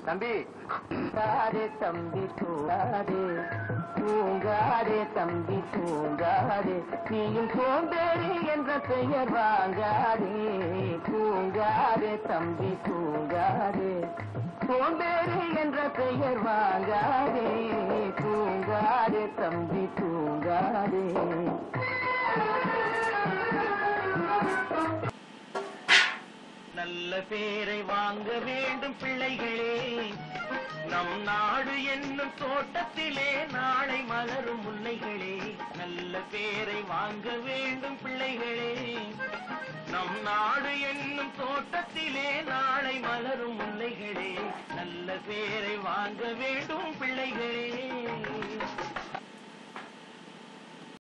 தம்பி தூங்காதே தம்பி தூங்காதே தூங்காதே தம்பி தூங்காதே நீயும் சோம்பேறி என்ற பெயர் வாங்காதே தூங்காதே தம்பி தூங்காதே சோம்பேறி என்ற பெயர் வாங்காதே தூங்காதே தம்பி தூங்காதே நல்ல பேரை வாங்க வேண்டும் பிள்ளைகளே நம் நாடு என்னும் தோட்டத்திலே நாளை மலரும் முல்லைகளே நல்ல பேரை வாங்க வேண்டும் பிள்ளைகளே நம் நாடு என்னும் தோட்டத்திலே நாளை மலரும் முல்லைகளே நல்ல பேரை வாங்க வேண்டும் பிள்ளைகளே